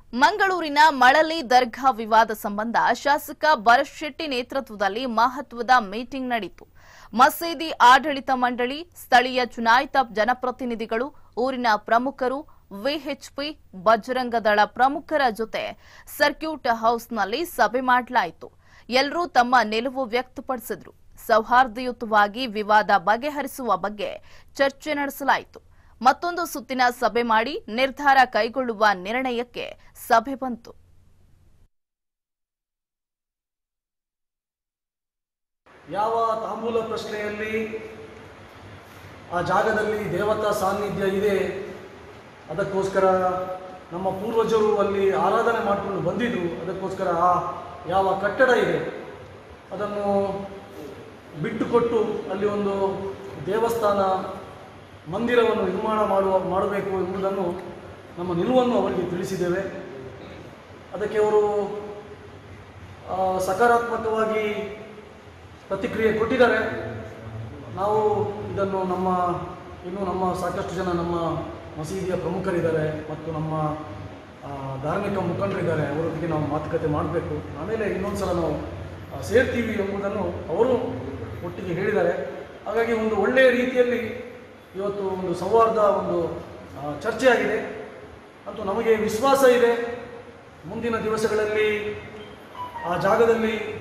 ಮಂಗಳೂರಿನ ಮಳಲಿ ದರ್ಗಾ ವಿವಾದ ಸಂಬಂಧ ಶಾಸಕ ಭರತ್ ಶೆಟ್ಟಿ ನೇತೃತ್ವದಲ್ಲಿ ಮಹತ್ವದ ಮೀಟಿಂಗ್ ನಡೆಯಿತು ಮಸೀದಿ ಆಡಳಿತ ಮಂಡಳಿ ಸ್ಥಳೀಯ ಚುನಾಯಿತ ಜನಪ್ರತಿನಿಧಿಗಳು ಊರಿನ ಪ್ರಮುಖರು ವಿಎಚ್ಪಿ ಬಜರಂಗ ದಳ ಪ್ರಮುಖರ ಜೊತೆ ಸರ್ಕ್ಯೂಟ್ ಹೌಸ್ನಲ್ಲಿ ಸಭೆ ಮಾಡಲಾಯಿತು ಎಲ್ಲರೂ ತಮ್ಮ ನಿಲುವು ವ್ಯಕ್ತಪಡಿಸಿದ್ರು ಸೌಹಾರ್ದಯುತವಾಗಿ ವಿವಾದ ಬಗೆಹರಿಸುವ ಬಗ್ಗೆ ಚರ್ಚೆ ನಡೆಸಲಾಯಿತು ಮತ್ತೊಂದು ಸುತ್ತಿನ ಸಭೆ ಮಾಡಿ ನಿರ್ಧಾರ ಕೈಗೊಳ್ಳುವ ನಿರ್ಣಯಕ್ಕೆ ಸಭೆ ಬಂತು ಯಾವ ತಾಂಬೂಲ ಪ್ರಶ್ನೆಯಲ್ಲಿ ಆ ಜಾಗದಲ್ಲಿ ದೇವತಾ ಸಾನ್ನಿಧ್ಯ ಇದೆ ಅದಕ್ಕೋಸ್ಕರ ನಮ್ಮ ಪೂರ್ವಜರು ಅಲ್ಲಿ ಆರಾಧನೆ ಮಾಡಿಕೊಂಡು ಬಂದಿದ್ರು ಅದಕ್ಕೋಸ್ಕರ ಆ ಯಾವ ಕಟ್ಟಡ ಇದೆ ಅದನ್ನು ಬಿಟ್ಟುಕೊಟ್ಟು ಅಲ್ಲಿ ಒಂದು ದೇವಸ್ಥಾನ ಮಂದಿರವನ್ನು ನಿರ್ಮಾಣ ಮಾಡುವ ಮಾಡಬೇಕು ಎಂಬುದನ್ನು ನಮ್ಮ ನಿಲುವನ್ನು ಅವರಿಗೆ ತಿಳಿಸಿದ್ದೇವೆ ಅದಕ್ಕೆ ಅವರು ಆ, ಸಕಾರಾತ್ಮಕವಾಗಿ ಪ್ರತಿಕ್ರಿಯೆ ಕೊಟ್ಟಿದ್ದಾರೆ ನಾವು ಇದನ್ನು ನಮ್ಮ ಇನ್ನು ನಮ್ಮ ಸಾಕಷ್ಟು ಜನ ನಮ್ಮ ಮಸೀದಿಯ ಪ್ರಮುಖರಿದ್ದಾರೆ ಮತ್ತು ನಮ್ಮ ಆ, ಧಾರ್ಮಿಕ ಮುಖಂಡರಿದ್ದಾರೆ ಅವರೊಂದಿಗೆ ನಾವು ಮಾತುಕತೆ ಮಾಡಬೇಕು ಆಮೇಲೆ ಇನ್ನೊಂದು ಸಲ ನಾವು ಆ, ಸೇರ್ತೀವಿ ಎಂಬುದನ್ನು ಅವರು ಒಟ್ಟಿಗೆ ಹೇಳಿದ್ದಾರೆ ಹಾಗಾಗಿ ಒಂದು ಒಳ್ಳೆಯ ರೀತಿಯಲ್ಲಿ ಇವತ್ತು ಒಂದು ಸೌಹಾರ್ದ ಒಂದು ಆ, ಚರ್ಚೆ ಆಗಿದೆ ಅಂತೂ ನಮಗೆ ವಿಶ್ವಾಸ ಇದೆ ಮುಂದಿನ ದಿವಸಗಳಲ್ಲಿ ಆ ಜಾಗದಲ್ಲಿ